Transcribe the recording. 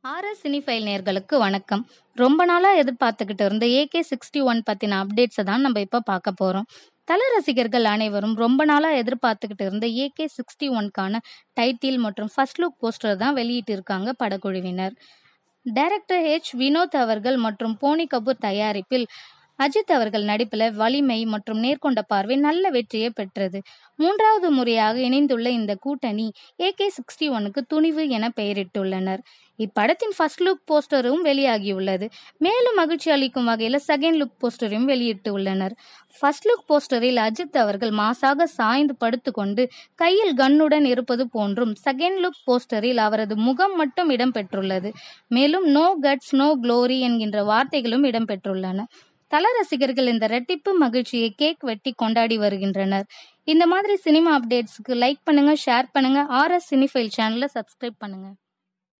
RS cinephile நேர்களுக்கு வணக்கம் ரொம்ப நாளாக எதிர்பார்த்துக்கிட்டு இருந்த ஏகே சிக்ஸ்டி ஒன் பற்றின அப்டேட்ஸை தான் நம்ம இப்போ பார்க்க போகிறோம் தல ரசிகர்கள் அனைவரும் ரொம்ப நாளாக எதிர்பார்த்துக்கிட்டு இருந்த ஏகே சிக்ஸ்டி ஒன்க்கான டைட்டில் மற்றும் ஃபர்ஸ்ட் லுக் போஸ்டர் தான் வெளியிட்டிருக்காங்க படக்குழுவினர் டைரக்டர் ஹெச் வினோத் அவர்கள் மற்றும் போனி கபூர் தயாரிப்பில் அஜித் அவர்கள் நடிப்பில் வலிமை மற்றும் நேர்கொண்ட பார்வை நல்ல வெற்றியை பெற்றது மூன்றாவது முறையாக இணைந்துள்ள இந்த கூட்டணி ஏகே சிக்ஸ்டி ஒனுக்கு துணிவு என பெயரிட்டுள்ளனர் இப்படத்தின் ஃபர்ஸ்ட் லுக் போஸ்டரும் வெளியாகியுள்ளது மேலும் மகிழ்ச்சி அளிக்கும் வகையில் செகண்ட் லுக் போஸ்டரையும் வெளியிட்டு உள்ளனர் ஃபர்ஸ்ட் லுக் போஸ்டரில் அஜித் அவர்கள் மாசாக சாய்ந்து படுத்துக்கொண்டு கையில் கன்னுடன் இருப்பது போன்றும் செகண்ட் லுக் போஸ்டரில் அவரது முகம் மட்டும் இடம்பெற்றுள்ளது மேலும் நோ கட்ஸ் நோ க்ளோரி என்கின்ற வார்த்தைகளும் இடம்பெற்றுள்ளன தல ரசிகர்கள் இந்த ரெட்டிப்பு மகிழ்ச்சியை கேக் வெட்டி கொண்டாடி வருகின்றனர் இந்த மாதிரி சினிமா அப்டேட்ஸ்க்கு லைக் பண்ணுங்க ஷேர் பண்ணுங்க ஆர்எஸ் சினிஃபைல் சேனலை சப்ஸ்கிரைப் பண்ணுங்க